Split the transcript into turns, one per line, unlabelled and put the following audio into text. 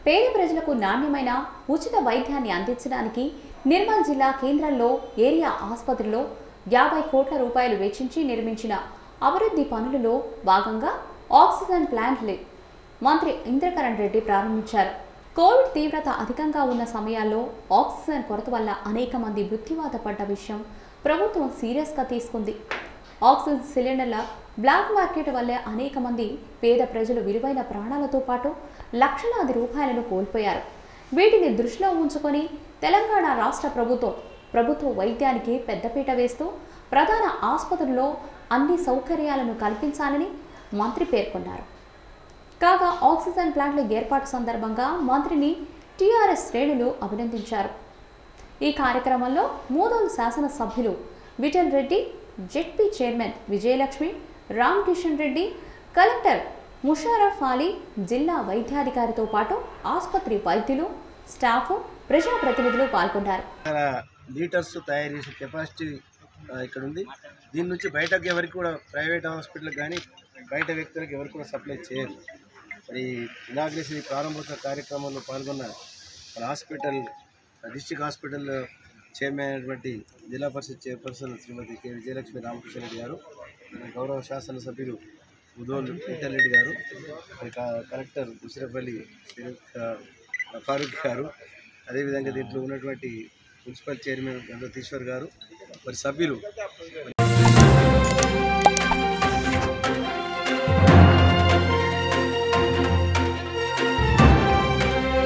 పేద ప్రజలకు నాణ్యమైన ఉచిత వైద్యాన్ని అందించడానికి నిర్మల్ జిల్లా కేంద్రంలో ఏరియా ఆసుపత్రిలో యాభై కోట్ల రూపాయలు వెచ్చించి నిర్మించిన అభివృద్ధి పనులలో భాగంగా ఆక్సిజన్ ప్లాంట్లు మంత్రి ఇంద్రకరణ్ రెడ్డి ప్రారంభించారు కోవిడ్ తీవ్రత అధికంగా ఉన్న సమయాల్లో ఆక్సిజన్ కొరత వల్ల అనేక మంది మృత్యువాత పడ్డ విషయం ప్రభుత్వం సీరియస్గా తీసుకుంది ఆక్సిజన్ సిలిండర్ల బ్లాక్ మార్కెట్ వల్లే అనేక మంది పేద ప్రజలు విలువైన ప్రాణాలతో పాటు లక్షలాది రూపాయలను కోల్పోయారు వీటిని దృష్టిలో ఉంచుకొని తెలంగాణ రాష్ట్ర ప్రభుత్వం ప్రభుత్వ వైద్యానికి పెద్దపీట వేస్తూ ప్రధాన ఆసుపత్రుల్లో అన్ని సౌకర్యాలను కల్పించాలని మంత్రి పేర్కొన్నారు కాగా ఆక్సిజన్ ప్లాంట్ల ఏర్పాటు సందర్భంగా మంత్రిని టీఆర్ఎస్ శ్రేణులు అభినందించారు ఈ కార్యక్రమంలో మూదోలు శాసనసభ్యులు Vittal Reddy ZP chairman Vijayalakshmi Ram Kishan Reddy collector Musharraf Ali జిల్లా వైద్యాధికారితో పాటు ఆసుపత్రి వైద్యులు స్టాఫ్ ప్రజాప్రతినిధులు పాల్గొన్నారు
వందల లీటర్స్ తయారు చేసే కెపాసిటీ ఆ, ఇక్కడ ఉంది దీని నుంచి బయటకు ఎవరికి కూడా ప్రైవేట్ హాస్పిటల్కి కానీ బయట వ్యక్తులకు ఎవరికి కూడా సప్లై చేయరు మరి ఇనాగ్రేషన్ ప్రారంభోత్సవ కార్యక్రమంలో పాల్గొన్న మన హాస్పిటల్ డిస్టిక్ హాస్పిటల్ చైర్మన్ అయినటువంటి జిల్లా పరిషత్ చైర్పర్సన్ శ్రీమతి కె విజయలక్ష్మి రామకృష్ణ రెడ్డి గారు మన గౌరవ శాసనసభ్యులు ఉదోల్ రెడ్డి గారు మరి క- కలెక్టర్ ముషరఫ్ అలీ షరీఫ్, ఆ, ఫారూక్ గారు అదేవిధంగా దీంట్లో ఉన్నటువంటి మున్సిపల్ చైర్మన్ గంధతీశ్వర్ గారు మరి సభ్యులు